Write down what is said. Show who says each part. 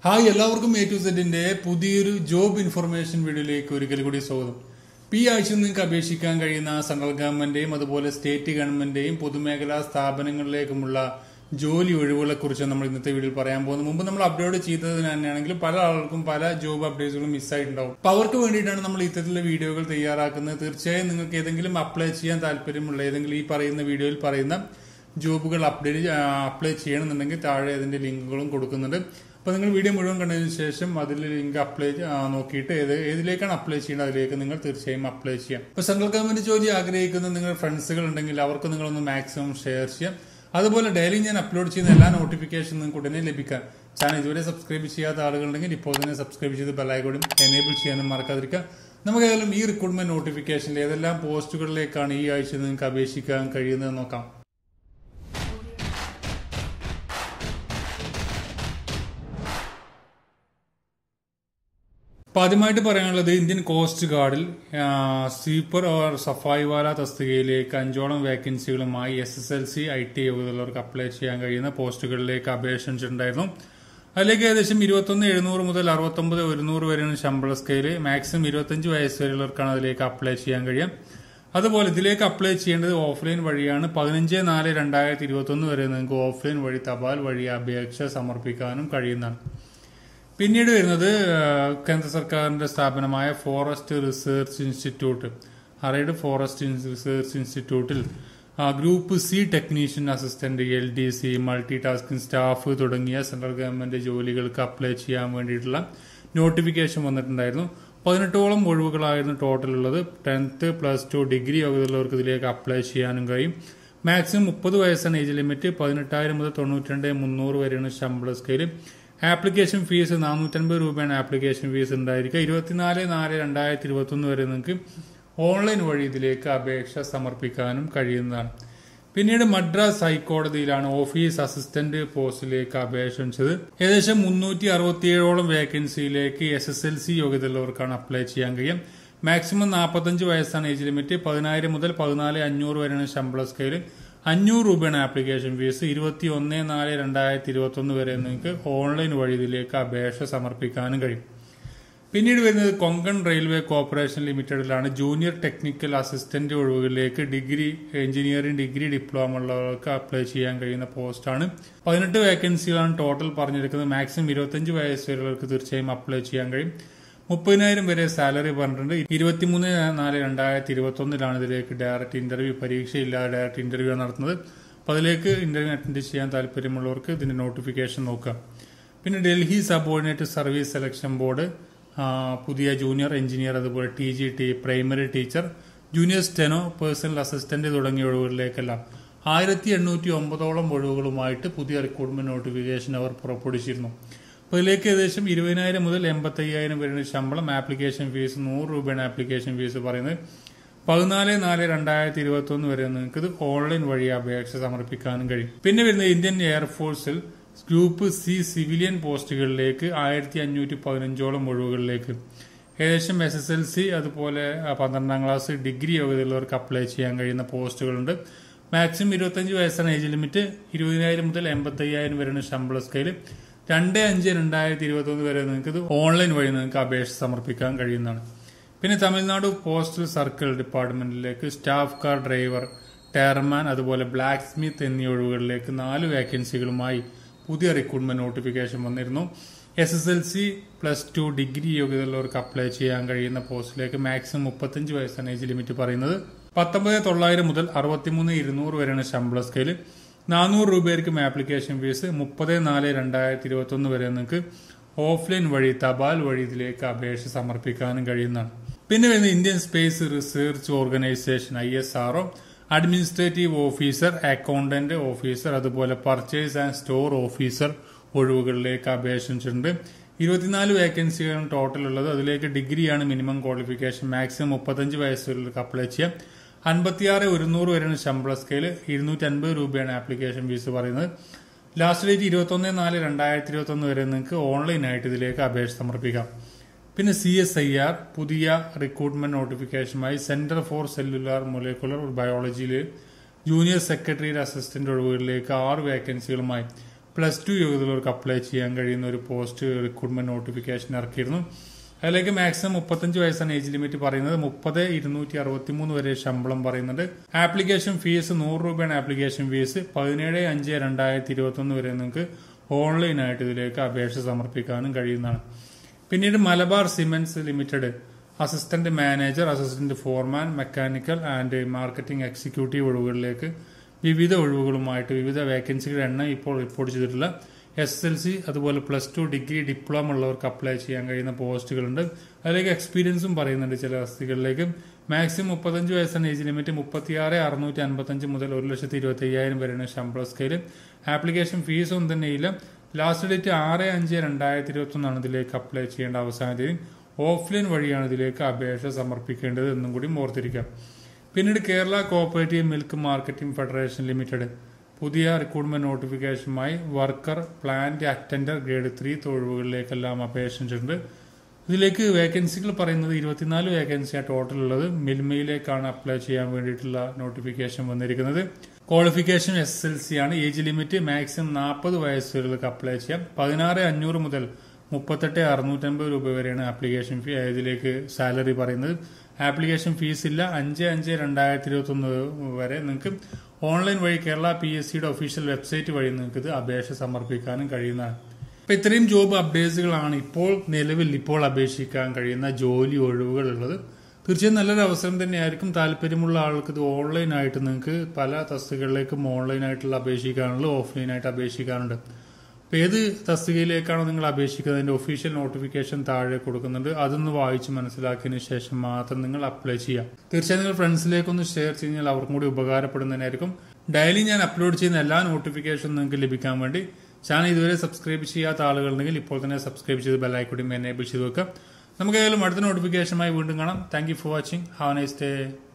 Speaker 1: hi എല്ലാവർക്കും A to സെറ്റിന്റെ പുതിയൊരു ജോബ് ഇൻഫർമേഷൻ വീഡിയോയിലേക്ക് ഒരിക്കൽ കൂടി സ്വാഗതം ഈ ആഴ്ച നിങ്ങൾക്ക് അപേക്ഷിക്കാൻ കഴിയുന്ന സെൻട്രൽ ഗവൺമെന്റിന്റെയും അതുപോലെ സ്റ്റേറ്റ് ഗവൺമെന്റിന്റെയും പൊതുമേഖലാ സ്ഥാപനങ്ങളിലേക്കുമുള്ള ജോലി ഒഴിവുകളെ കുറിച്ച് നമ്മൾ ഇന്നത്തെ വീഡിയോയിൽ പറയാൻ പോകുന്നത് മുമ്പ് നമ്മൾ അപ്ലോഡ് ചെയ്തതിന് തന്നെയാണെങ്കിൽ പല ആൾക്കും പല ജോബ് അപ്ഡേറ്റ്സുകളും മിസ്സായിട്ടുണ്ടാവും അപ്പൊ അവർക്ക് വേണ്ടിയിട്ടാണ് നമ്മൾ ഇത്തരത്തിലുള്ള വീഡിയോകൾ തയ്യാറാക്കുന്നത് തീർച്ചയായും നിങ്ങൾക്ക് ഏതെങ്കിലും അപ്ലൈ ചെയ്യാൻ താല്പര്യമുള്ള ഏതെങ്കിലും ഈ പറയുന്ന വീഡിയോയിൽ പറയുന്ന ജോബുകൾ അപ്ഡേറ്റ് അപ്ലൈ ചെയ്യണമെന്നുണ്ടെങ്കിൽ താഴെ അതിന്റെ ലിങ്കുകളും കൊടുക്കുന്നുണ്ട് അപ്പൊ നിങ്ങൾ വീഡിയോ മുഴുവൻ കണ്ടതിന് ശേഷം അതിൽ ലിങ്ക് അപ്ലൈ നോക്കിയിട്ട് ഏത് ഏതിലേക്കാണ് അപ്ലൈ ചെയ്യേണ്ടത് അതിലേക്ക് നിങ്ങൾ തീർച്ചയായും അപ്ലൈ ചെയ്യാം ഇപ്പൊ സെൻട്രൽ ഗവൺമെന്റ് ജോലി ആഗ്രഹിക്കുന്ന നിങ്ങളുടെ ഫ്രണ്ട്സുകൾ ഉണ്ടെങ്കിൽ അവർക്ക് നിങ്ങളൊന്ന് മാക്സിമം ഷെയർ ചെയ്യാം അതുപോലെ ഡെയിലി ഞാൻ അപ്ലോഡ് ചെയ്യുന്ന എല്ലാ നോട്ടിഫിക്കേഷനും നിങ്ങൾക്ക് ഉടനെ ലഭിക്കാൻ ചാനൽ ഇതുവരെ സബ്സ്ക്രൈബ് ചെയ്യാത്ത ആളുകളുണ്ടെങ്കിൽ ഇപ്പോൾ തന്നെ സബ്സ്ക്രൈബ് ചെയ്ത് ബെല്ലൈക്കോടും എനേബിൾ ചെയ്യാനും മറക്കാതിരിക്കുക നമുക്ക് ഏതായാലും ഈ റിക്രൂട്ട്മെന്റ് നോട്ടിഫിക്കേഷനിൽ ഏതെല്ലാം പോസ്റ്റുകളിലേക്കാണ് ഈ ആഴ്ച നിങ്ങൾക്ക് അപേക്ഷിക്കാൻ കഴിയുന്നത് നോക്കാം അപ്പൊ ആദ്യമായിട്ട് പറയാനുള്ളത് ഇന്ത്യൻ കോസ്റ്റ് ഗാർഡിൽ സ്വീപ്പർ ഓർ സഫായി വാല തസ്തികയിലേക്ക് അഞ്ചോളം വേക്കൻസികളുമായി S S L C I T യോഗ്യതയുള്ളവർക്ക് അപ്ലൈ ചെയ്യാൻ കഴിയുന്ന പോസ്റ്റുകളിലേക്ക് അപേക്ഷിച്ചിട്ടുണ്ടായിരുന്നു അതിലേക്ക് ഏകദേശം ഇരുപത്തൊന്ന് എഴുന്നൂറ് മുതൽ അറുപത്തൊമ്പത് ഒരുന്നൂറ് വരെയാണ് ശമ്പള സ്കെയില് മാക്സിമം ഇരുപത്തഞ്ച് വയസ്സ് വരെയുള്ളവർക്കാണ് അതിലേക്ക് അപ്ലൈ ചെയ്യാൻ കഴിയുക അതുപോലെ ഇതിലേക്ക് അപ്ലൈ ചെയ്യേണ്ടത് ഓഫ്ലൈൻ വഴിയാണ് പതിനഞ്ച് നാല് രണ്ടായിരത്തി ഇരുപത്തൊന്ന് വരെ നിങ്ങൾക്ക് ഓഫ്ലൈൻ വഴി തപാൽ വഴി അപേക്ഷ സമർപ്പിക്കാനും കഴിയുന്നതാണ് പിന്നീട് വരുന്നത് കേന്ദ്ര സർക്കാരിന്റെ സ്ഥാപനമായ forest research institute arid forest research ഇൻസ്റ്റിറ്റ്യൂട്ടിൽ group C technician assistant L D C multi tasking staff തുടങ്ങിയ സെൻട്രൽ ഗവൺമെന്റ് ജോലികൾക്ക് അപ്ലൈ ചെയ്യാൻ വേണ്ടിയിട്ടുള്ള നോട്ടിഫിക്കേഷൻ വന്നിട്ടുണ്ടായിരുന്നു പതിനെട്ടോളം ഒഴിവുകളായിരുന്നു ടോട്ടൽ ഉള്ളത് ടെൻത്ത് പ്ലസ് ടു ഡിഗ്രി യോഗ്യതയുള്ളവർക്ക് ഇതിലേക്ക് അപ്ലൈ ചെയ്യാനും കഴിയും മാക്സിമം മുപ്പത് വയസ്സാണ് ഏജ് ലിമിറ്റ് പതിനെട്ടായിരം മുതൽ തൊണ്ണൂറ്റി രണ്ട് മുന്നൂറ് വരെയാണ് ശമ്പള സ്കെയില് ആപ്ലിക്കേഷൻ ഫീസ് നാനൂറ്റൻപത് രൂപയാണ് ആപ്ലിക്കേഷൻ ഫീസ് ഉണ്ടായിരിക്കുക ഇരുപത്തിനാല് നാല് രണ്ടായിരത്തി ഇരുപത്തൊന്ന് വരെ നിങ്ങൾക്ക് ഓൺലൈൻ വഴി ഇതിലേക്ക് അപേക്ഷ സമർപ്പിക്കാനും കഴിയുന്നതാണ് പിന്നീട് മദ്രാസ് ഹൈക്കോടതിയിലാണ് ഓഫീസ് അസിസ്റ്റന്റ് പോസ്റ്റിലേക്ക് അപേക്ഷ ക്ഷണിച്ചത് ഏകദേശം മുന്നൂറ്റി അറുപത്തിയേഴോളം വേക്കൻസിയിലേക്ക് എസ് എസ് എൽ സി യോഗ്യതയുള്ളവർക്കാണ് അപ്ലൈ ചെയ്യാൻ കഴിയും മാക്സിമം നാൽപ്പത്തഞ്ച് വയസ്സാണ് ഏജ് ലിമിറ്റ് പതിനായിരം മുതൽ പതിനാല് അഞ്ഞൂറ് വരെയാണ് ശമ്പള സ്കെയില് അഞ്ഞൂറ് രൂപയാണ് ആപ്ലിക്കേഷൻ ഫീസ് ഇരുപത്തി ഒന്ന് നാല് രണ്ടായിരത്തി ഇരുപത്തി ഒന്ന് വരെ നിങ്ങൾക്ക് ഓൺലൈൻ വഴി ഇതിലേക്ക് അപേക്ഷ സമർപ്പിക്കാനും കഴിയും പിന്നീട് വരുന്നത് കൊങ്കൺ റെയിൽവേ കോർപ്പറേഷൻ ലിമിറ്റഡിലാണ് ജൂനിയർ ടെക്നിക്കൽ അസിസ്റ്റന്റ് ഒഴിവുകളിലേക്ക് ഡിഗ്രി എഞ്ചിനീയറിംഗ് ഡിഗ്രി ഡിപ്ലോമ ഉള്ളവർക്ക് അപ്ലൈ ചെയ്യാൻ കഴിയുന്ന പോസ്റ്റാണ് പതിനെട്ട് വേക്കൻസികളാണ് ടോട്ടൽ പറഞ്ഞിരിക്കുന്നത് മാക്സിമം ഇരുപത്തഞ്ച് വയസ്സ് വരെയുള്ളവർക്ക് തീർച്ചയായും അപ്ലൈ ചെയ്യാൻ കഴിയും മുപ്പതിനായിരം വരെ സാലറി പറഞ്ഞിട്ടുണ്ട് ഇരുപത്തിമൂന്ന് നാല് രണ്ടായിരത്തി ഇരുപത്തി ഒന്നിലാണ് ഇതിലേക്ക് ഡയറക്റ്റ് ഇന്റർവ്യൂ പരീക്ഷയില്ലാതെ ഡയറക്റ്റ് ഇന്റർവ്യൂ നടത്തുന്നത് അപ്പൊ അതിലേക്ക് ഇന്റർവ്യൂ അറ്റൻഡ് ചെയ്യാൻ താല്പര്യമുള്ളവർക്ക് ഇതിന്റെ നോട്ടിഫിക്കേഷൻ നോക്കാം പിന്നെ Delhi subordinate service selection board പുതിയ ജൂനിയർ എഞ്ചിനീയർ അതുപോലെ T G T primary teacher junior steno personal assistant തുടങ്ങിയ ഒഴിവുകളിലേക്കെല്ലാം ആയിരത്തി എണ്ണൂറ്റി ഒമ്പതോളം ഒഴിവുകളുമായിട്ട് പുതിയ റിക്രൂട്ട്മെന്റ് നോട്ടിഫിക്കേഷൻ അവർ പുറപ്പെടുവിച്ചിരുന്നു അപ്പോൾ ഇതിലേക്ക് ഏകദേശം ഇരുപതിനായിരം മുതൽ എൺപത്തി അയ്യായിരം വരെയാണ് ശമ്പളം ആപ്ലിക്കേഷൻ ഫീസ് നൂറ് രൂപയാണ് ആപ്ലിക്കേഷൻ ഫീസ് പറയുന്നത് പതിനാല് നാല് രണ്ടായിരത്തി ഇരുപത്തി ഒന്ന് വരെ നിങ്ങൾക്ക് ഇത് ഓൺലൈൻ വഴി അപേക്ഷ സമർപ്പിക്കാനും കഴിയും പിന്നെ വരുന്ന ഇന്ത്യൻ എയർഫോഴ്സിൽ ഗ്രൂപ്പ് സി സിവിലിയൻ പോസ്റ്റുകളിലേക്ക് ആയിരത്തി അഞ്ഞൂറ്റി പതിനഞ്ചോളം ഒഴിവുകളിലേക്ക് ഏകദേശം എസ് എസ് എൽ സി അതുപോലെ പന്ത്രണ്ടാം ക്ലാസ് ഡിഗ്രി യോഗ്യതയുള്ളവർക്ക് അപ്ലൈ ചെയ്യാൻ കഴിയുന്ന പോസ്റ്റുകളുണ്ട് മാക്സിമം ഇരുപത്തഞ്ച് വയസ്സാണ് ഏജ് ലിമിറ്റ് ഇരുപതിനായിരം മുതൽ എൺപത്തി അയ്യായിരം വരെയാണ് ശമ്പള സ്കെയില് രണ്ട് അഞ്ച് രണ്ടായിരത്തി ഇരുപത്തി ഒന്ന് വരെ നിങ്ങൾക്ക് ഇത് ഓൺലൈൻ വഴി നിങ്ങൾക്ക് അപേക്ഷ സമർപ്പിക്കാൻ കഴിയുന്നതാണ് പിന്നെ തമിഴ്നാട് പോസ്റ്റൽ സർക്കിൾ ഡിപ്പാർട്ട്മെന്റിലേക്ക് സ്റ്റാഫ് കാർ ഡ്രൈവർ ടയർമാൻ അതുപോലെ ബ്ലാക്ക് സ്മിത്ത് എന്നീ ഒഴിവുകളിലേക്ക് നാല് വേക്കൻസികളുമായി പുതിയ റിക്രൂട്ട്മെന്റ് നോട്ടിഫിക്കേഷൻ വന്നിരുന്നു S S L C plus two degree യോഗ്യതയുള്ളവർക്ക് അപ്ലൈ ചെയ്യാൻ കഴിയുന്ന പോസ്റ്റിലേക്ക് മാക്സിമം മുപ്പത്തഞ്ച് വയസ്സാണ് ഏജ് ലിമിറ്റ് പറയുന്നത് പത്തൊമ്പത് തൊള്ളായിരം മുതൽ അറുപത്തിമൂന്ന് ഇരുന്നൂറ് വരെയാണ് ശമ്പള സ്കെയില് നാനൂറ് രൂപയായിരിക്കും ആപ്ലിക്കേഷൻ ഫീസ് മുപ്പത് നാല് രണ്ടായിരത്തി ഇരുപത്തി ഒന്ന് വരെ നിങ്ങൾക്ക് ഓഫ്ലൈൻ വഴി തപാൽ വഴി ഇതിലേക്ക് അപേക്ഷ സമർപ്പിക്കാനും കഴിയുന്നതാണ് പിന്നെ വരുന്ന Indian space research organisation I S R O administrative officer accountant officer അതുപോലെ പർച്ചേസ് ആൻഡ് സ്റ്റോർ ഓഫീസർ ഒഴിവുകളിലേക്ക് അപേക്ഷിച്ചിട്ടുണ്ട് ഇരുപത്തിനാല് വേക്കൻസികളാണ് ടോട്ടൽ ഉള്ളത് അതിലേക്ക് ഡിഗ്രിയാണ് മിനിമം ക്വാളിഫിക്കേഷൻ മാക്സിമം മുപ്പത്തഞ്ച് വയസ്സുകളിലേക്ക് അപ്ലൈ ചെയ്യാം അൻപത്തിയാറ് ഒരുന്നൂറ് വരെയാണ് ശമ്പള സ്കെയിൽ ഇരുന്നൂറ്റി അൻപത് രൂപയാണ് ആപ്ലിക്കേഷൻ ഫീസ് പറയുന്നത് ലാസ്റ്റ് ഡേറ്റ് ഇരുപത്തൊന്ന് നാല് രണ്ടായിരത്തി ഇരുപത്തി ഒന്ന് വരെ നിങ്ങൾക്ക് ഓൺലൈനായിട്ട് ഇതിലേക്ക് അപേക്ഷ സമർപ്പിക്കാം പിന്നെ സി എസ് ഐ ആർ പുതിയ റിക്രൂട്ട്മെന്റ് നോട്ടിഫിക്കേഷനുമായി സെന്റർ ഫോർ സെല്ലുലാർ മൊലേക്കുലർ ബയോളജിയിൽ ജൂനിയർ സെക്രട്ടറി അസിസ്റ്റന്റ് ഒഴിവുകളിലേക്ക് ആറ് വേക്കൻസികളുമായി പ്ലസ് ടു യോഗ്യതയുള്ളവർക്ക് അപ്ലൈ ചെയ്യാൻ കഴിയുന്ന ഒരു പോസ്റ്റ് റിക്രൂട്ട്മെന്റ് നോട്ടിഫിക്കേഷൻ ഇറക്കിയിരുന്നു അതിലേക്ക് മാക്സിമം മുപ്പത്തഞ്ച് വയസ്സാണ് ഏജ് ലിമിറ്റ് പറയുന്നത് മുപ്പത് ഇരുന്നൂറ്റി അറുപത്തി മൂന്ന് വരെ ശമ്പളം പറയുന്നുണ്ട് ആപ്ലിക്കേഷൻ ഫീസ് നൂറ് രൂപയാണ് ആപ്ലിക്കേഷൻ ഫീസ് പതിനേഴ് അഞ്ച് രണ്ടായിരത്തി ഇരുപത്തി ഒന്ന് വരെ നിങ്ങൾക്ക് ഓൺലൈനായിട്ട് ഇതിലേക്ക് അപേക്ഷ സമർപ്പിക്കാനും കഴിയുന്നതാണ് പിന്നീട് Malabar cements limited assistant manager assistant foreman mechanical and marketing executive ഒഴിവുകളിലേക്ക് വിവിധ ഒഴിവുകളുമായിട്ട് വിവിധ വേക്കൻസികളുടെ എണ്ണം ഇപ്പോൾ റിപ്പോർട്ട് ചെയ്തിട്ടുള്ള എസ് എൽ സി അതുപോലെ പ്ലസ് ടു ഡിഗ്രി ഡിപ്ലോമ ഉള്ളവർക്ക് അപ്ലൈ ചെയ്യാൻ കഴിയുന്ന പോസ്റ്റുകളുണ്ട് അതിലേക്ക് എക്സ്പീരിയൻസും പറയുന്നുണ്ട് ചില തസ്തികളിലേക്ക് മാക്സിമം മുപ്പത്തഞ്ച് വയസ്സാണ് ഏജ് ലിമിറ്റ് മുപ്പത്തിയാറ് അറുന്നൂറ്റി അൻപത്തഞ്ച് മുതൽ ഒരു ലക്ഷത്തി ഇരുപത്തി അയ്യായിരം വരെയാണ് ശമ്പള സ്കെയില് ആപ്ലിക്കേഷൻ ഫീസൊന്നും തന്നെ ഇല്ല ലാസ്റ്റ് ഡേറ്റ് ആറ് അഞ്ച് രണ്ടായിരത്തി ഇരുപത്തി ഒന്നാണ് ഇതിലേക്ക് അപ്ലൈ ചെയ്യേണ്ട അവസാന തീയതി ഓഫ്ലൈൻ വഴിയാണ് ഇതിലേക്ക് അപേക്ഷ സമർപ്പിക്കേണ്ടത് എന്നും കൂടി ഓർത്തിരിക്കാം പിന്നീട് Kerala cooperative milk marketing federation limited പുതിയ റിക്രൂട്ട്മെന്റ് നോട്ടിഫിക്കേഷനുമായി worker plant attender grade three തൊഴിലുകളിലേക്കെല്ലാം അപേക്ഷിച്ചിട്ടുണ്ട് ഇതിലേക്ക് വേക്കൻസികൾ പറയുന്നത് ഇരുപത്തിനാല് വേക്കൻസിയാണ് ടോട്ടൽ ഉള്ളത് മിൽമയിലേക്കാണ് അപ്ലൈ ചെയ്യാൻ വേണ്ടിയിട്ടുള്ള നോട്ടിഫിക്കേഷൻ വന്നിരിക്കുന്നത് ക്വാളിഫിക്കേഷൻ എസ് എൽ സി ആണ് ഏജ് ലിമിറ്റ് മാക്സിമം നാൽപ്പത് വയസ്സുകൾക്ക് അപ്ലൈ ചെയ്യാം പതിനാറ് അഞ്ഞൂറ് മുതൽ മുപ്പത്തെട്ട് അറുന്നൂറ്റമ്പത് രൂപ വരെയാണ് ആപ്ലിക്കേഷൻ ഫീ ഇതിലേക്ക് സാലറി പറയുന്നത് ആപ്ലിക്കേഷൻ ഫീസ് ഇല്ല അഞ്ച് അഞ്ച് രണ്ടായിരത്തി ഇരുപത്തി ഒന്ന് വരെ നിങ്ങൾക്ക് ഓൺലൈൻ വഴി കേരള പി എസ് സിയുടെ ഒഫീഷ്യൽ വെബ്സൈറ്റ് വഴി നിങ്ങൾക്ക് ഇത് അപേക്ഷ സമർപ്പിക്കാനും കഴിയുന്നതാണ് അപ്പൊ ഇത്രയും ജോബ് അപ്ഡേറ്റ്സുകളാണ് ഇപ്പോൾ നിലവിൽ ഇപ്പോൾ അപേക്ഷിക്കാൻ കഴിയുന്ന ജോലി ഒഴിവുകൾ ഉള്ളത് തീർച്ചയായും നല്ലൊരു അവസരം തന്നെയായിരിക്കും താല്പര്യമുള്ള ആൾക്ക് ഇത് ഓൺലൈനായിട്ട് നിങ്ങൾക്ക് പല തസ്തികകളിലേക്കും ഓൺലൈനായിട്ടുള്ള അപേക്ഷിക്കാനുള്ള ഓഫ്ലൈനായിട്ട് അപേക്ഷിക്കാനുണ്ട് അപ്പോൾ ഏത് തസ്തികയിലേക്കാണോ നിങ്ങൾ അപേക്ഷിക്കുന്നത് അതിന്റെ ഒഫീഷ്യൽ നോട്ടിഫിക്കേഷൻ താഴെ കൊടുക്കുന്നുണ്ട് അതൊന്ന് വായിച്ച് മനസ്സിലാക്കിയതിനു ശേഷം മാത്രം നിങ്ങൾ അപ്ലൈ ചെയ്യാം തീർച്ചയായും നിങ്ങൾ ഫ്രണ്ട്സിലേക്കൊന്ന് ഷെയർ ചെയ്താൽ അവർക്കും കൂടി ഉപകാരപ്പെടുന്നതിനായിരിക്കും ഡെയിലി ഞാൻ അപ്ലോഡ് ചെയ്യുന്ന എല്ലാ നോട്ടിഫിക്കേഷനും നിങ്ങൾക്ക് ലഭിക്കാൻ വേണ്ടി ചാനൽ ഇതുവരെ സബ്സ്ക്രൈബ് ചെയ്യാത്ത ആളുകളുണ്ടെങ്കിൽ ഇപ്പോൾ തന്നെ സബ്സ്ക്രൈബ് ചെയ്ത് ബെല്ലൈക്കൂടി എനേബിൾ ചെയ്ത് വെക്കാം നമുക്ക് ഏതായാലും അടുത്ത നോട്ടിഫിക്കേഷനുമായി വീണ്ടും കാണാം thank you for watching have nice day